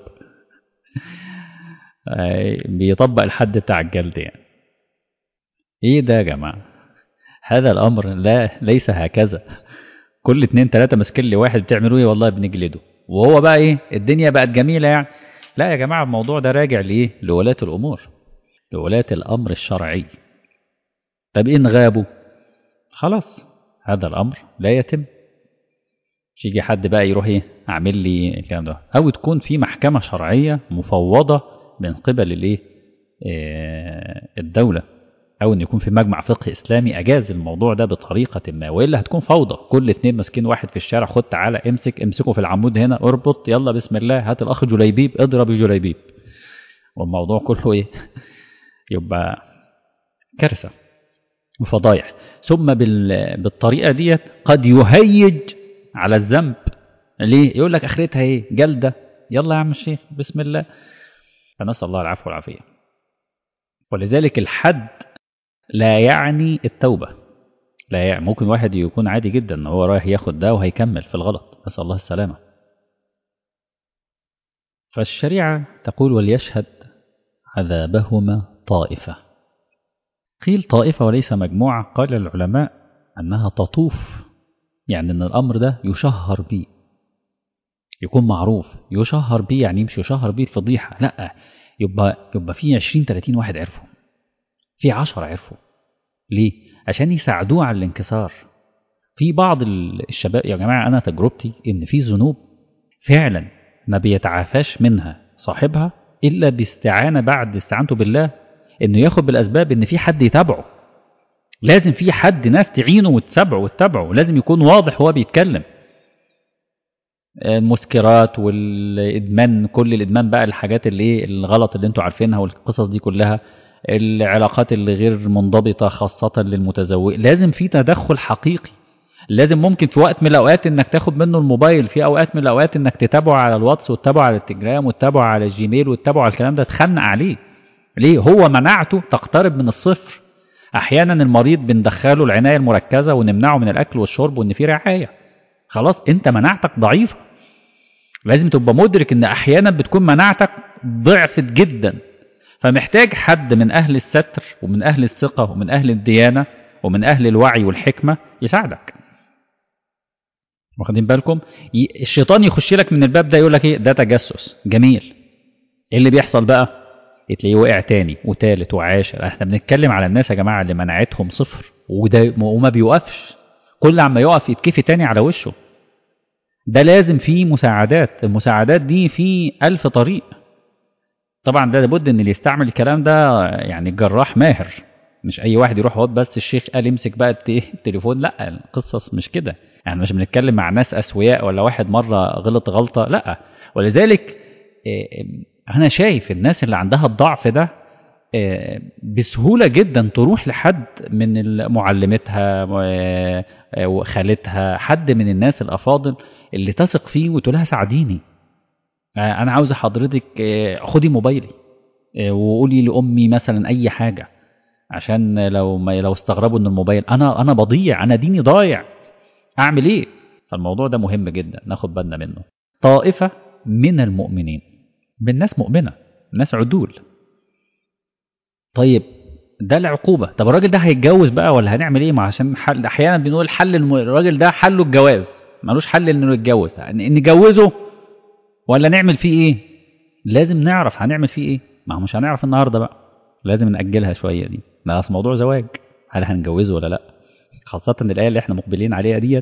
بيطبق الحد بتاع الجلد يعني ايه ده يا جماعة هذا الامر لا ليس هكذا كل اتنين تلاتة ماسكين لي واحد بتعملوا ايه والله بنجلده وهو بقى ايه الدنيا بقت جميلة يعني لا يا جماعة الموضوع ده راجع لايه لولاة الامور لولاة الامر الشرعي طب ان غابوا خلاص هذا الامر لا يتم مش يجي حد بقى يروح ايه اعمل لي الكلام ده او تكون في محكمة شرعية مفوضة من قبل الايه إيه الدولة او ان يكون في مجمع فقه اسلامي اجاز الموضوع ده بطريقة ما والا هتكون فوضى كل اتنين ماسكين واحد في الشارع خد تعالى امسك امسكه في العمود هنا اربط يلا بسم الله هات الاخ جليبيب اضرب جليبيب والموضوع كله ايه يبقى كارثة وفضايح ثم بال... بالطريقة ديت قد يهيج على الذنب ليه يقول لك اخرتها ايه جلدة يلا يا عم الشيخ بسم الله فنسأل الله العفو والعافية ولذلك الحد لا يعني التوبة لا يعني ممكن واحد يكون عادي جدا ان هو رايح ياخد ده وهيكمل في الغلط نسأل الله السلامة فالشريعة تقول وليشهد عذابهما طائفة قيل طائفة وليس مجموعة قال العلماء أنها تطوف يعني أن الأمر ده يشهر به يكون معروف يشهر بيه يعني مش يشهر بيه الفضيحة لا يبقى يبقى في 20 30 واحد عرفوا في 10 عرفوا ليه عشان يساعدوه على الانكسار في بعض الشباب يا جماعة أنا تجربتي إن في ذنوب فعلا ما بيتعافاش منها صاحبها إلا باستعانة بعد استعانته بالله إنه ياخد بالأسباب إن في حد يتابعه لازم في حد ناس تعينه وتتابعه وتتابعه لازم يكون واضح وهو بيتكلم المسكرات والادمان كل الادمان بقى الحاجات اللي ايه الغلط اللي انتوا عارفينها والقصص دي كلها العلاقات اللي غير منضبطه خاصه للمتزوج لازم في تدخل حقيقي لازم ممكن في وقت من الاوقات انك تاخد منه الموبايل في اوقات من الاوقات انك تتابعه على الواتس وتتابعه على التليجرام وتتابعه على الجيميل وتتابعه على الكلام ده تخنق عليه ليه هو مناعته تقترب من الصفر احيانا المريض بندخله العنايه المركزه ونمنعه من الاكل والشرب وان في رعايه خلاص انت مناعتك ضعيفه لازم تبقى مدرك ان احيانا بتكون مناعتك ضعفت جدا فمحتاج حد من اهل الستر ومن اهل الثقه ومن اهل الديانه ومن اهل الوعي والحكمه يساعدك واخدين بالكم الشيطان يخش لك من الباب ده يقول لك ايه ده تجسس جميل ايه اللي بيحصل بقى تلاقيه وقع تاني وتالت وعاشر احنا بنتكلم على الناس يا جماعه اللي مناعتهم صفر وده وما بيوقفش كل عما يقف يتكفي تاني على وشه ده لازم فيه مساعدات المساعدات دي في ألف طريق طبعا ده لابد ان اللي يستعمل الكلام ده يعني الجراح ماهر مش اي واحد يروح يقعد بس الشيخ قال امسك بقى التليفون لا القصص مش كده يعني مش بنتكلم مع ناس اسوياء ولا واحد مره غلط غلطه لا ولذلك انا شايف الناس اللي عندها الضعف ده بسهوله جدا تروح لحد من معلمتها وخالتها حد من الناس الافاضل اللي تثق فيه وتقول لها ساعديني انا عاوزه حضرتك خدي موبايلي وقولي لامي مثلا اي حاجه عشان لو ما لو استغربوا ان الموبايل انا انا بضيع انا ديني ضايع اعمل ايه فالموضوع ده مهم جدا ناخد بالنا منه طائفه من المؤمنين بالناس مؤمنه ناس عدول طيب ده العقوبة طب الراجل ده هيتجوز بقى ولا هنعمل ايه ما عشان حل احيانا بنقول حل الم... الراجل ده حله الجواز ملوش حل انه يتجوز نجوزه ولا نعمل فيه ايه لازم نعرف هنعمل فيه ايه ما هو مش هنعرف النهارده بقى لازم نأجلها شوية دي ده موضوع زواج هل هنجوزه ولا لا خاصة الآية اللي احنا مقبلين عليها ديت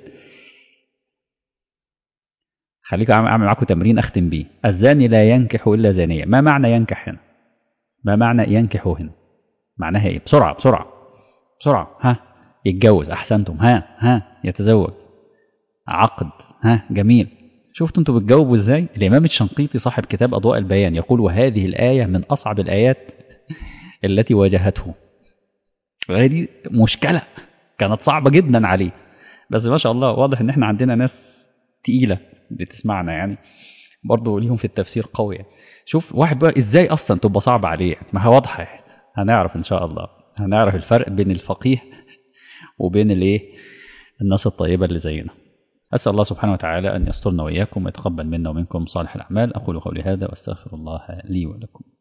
خليكم اعمل معاكم تمرين اختم بيه الزاني لا ينكح الا زانيه ما معنى ينكح هنا ما معنى ينكح هنا معناها ايه بسرعه بسرعه بسرعه ها يتجوز احسنتم ها ها يتزوج عقد ها جميل شفتوا انتوا بتجاوبوا ازاي الامام الشنقيطي صاحب كتاب اضواء البيان يقول وهذه الايه من اصعب الايات التي واجهته وهذه مشكله كانت صعبه جدا عليه بس ما شاء الله واضح ان احنا عندنا ناس تقيله بتسمعنا يعني برضه ليهم في التفسير قويه شوف واحد بقى ازاي اصلا تبقى صعبه عليه يعني ما هي واضحه يعني. هنعرف ان شاء الله هنعرف الفرق بين الفقيه وبين الايه الناس الطيبه اللي زينا اسال الله سبحانه وتعالى ان يسترنا واياكم ويتقبل منا ومنكم صالح الاعمال اقول قولي هذا واستغفر الله لي ولكم